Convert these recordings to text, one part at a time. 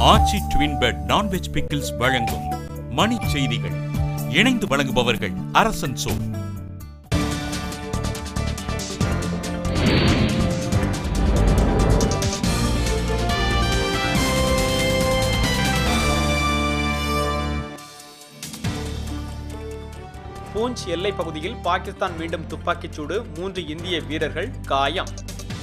ஆச்சி twin bed non veg pickles வழங்கும் மணி செய்திகள் இணைந்து வழங்குபவர்கள் அரசன் சோ பூஞ்ச் எல்லைப் பகுதியில் பாகிஸ்தான் மீண்டும் துப்பாக்கிச்சூடு மூன்று இந்திய வீரர்கள் காயம்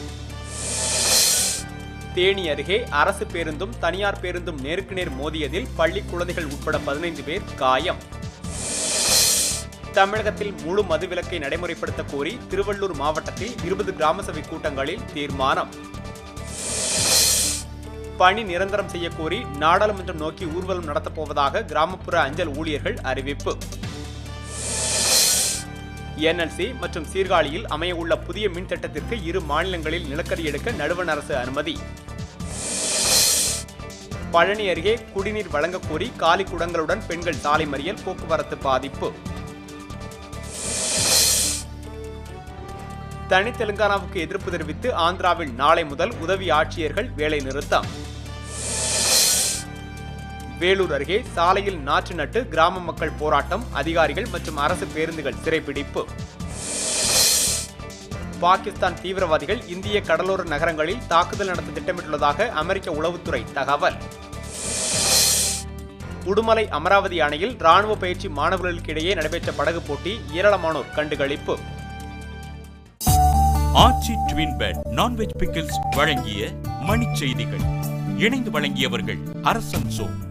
தேனி அருகே அரசு பேருந்தும் தனியார் பேருந்தும் நேருக்கு நேர் மோதியதில் பள்ளி குழந்தைகள் உட்பட பதினைந்து பேர் காயம் தமிழகத்தில் முழு மதுவிலக்கை நடைமுறைப்படுத்த கோரி திருவள்ளூர் மாவட்டத்தில் இருபது கிராம சபை கூட்டங்களில் தீர்மானம் பணி நிரந்தரம் செய்யக்கோரி நாடாளுமன்றம் நோக்கி ஊர்வலம் நடத்தப்போவதாக கிராமப்புற அஞ்சல் ஊழியர்கள் அறிவிப்பு என்எல்சி மற்றும் சீர்காழியில் அமையவுள்ள புதிய மின் திட்டத்திற்கு இரு மாநிலங்களில் நிலக்கரி எடுக்க நடுவண் அரசு அனுமதி பழனி அருகே குடிநீர் வழங்கக் கோரி காலி குடங்களுடன் பெண்கள் சாலை மறியல் போக்குவரத்து பாதிப்பு தனி தெலுங்கானாவுக்கு எதிர்ப்பு தெரிவித்து ஆந்திராவில் நாளை முதல் உதவி ஆட்சியர்கள் வேலை நிறுத்தம் வேலூர் அருகே சாலையில் நாற்று நட்டு கிராம மக்கள் போராட்டம் அதிகாரிகள் மற்றும் அரசு பேருந்துகள் சிறைப்பிடிப்பு பாகிஸ்தான் தீவிரவாதிகள் இந்திய கடலோர நகரங்களில் தாக்குதல் நடத்த திட்டமிட்டுள்ளதாக அமெரிக்க உளவுத்துறை தகவல் உடுமலை அமராவதி அணையில் ராணுவ பயிற்சி மாணவர்களுக்கிடையே நடைபெற்ற படகு போட்டி ஏராளமானோர் கண்டுகளிப்பு Aachi twin bed non veg pickles வழங்கிய மணி செய்திகள் இணைந்து வழங்கியவர்கள் அரசன் சோ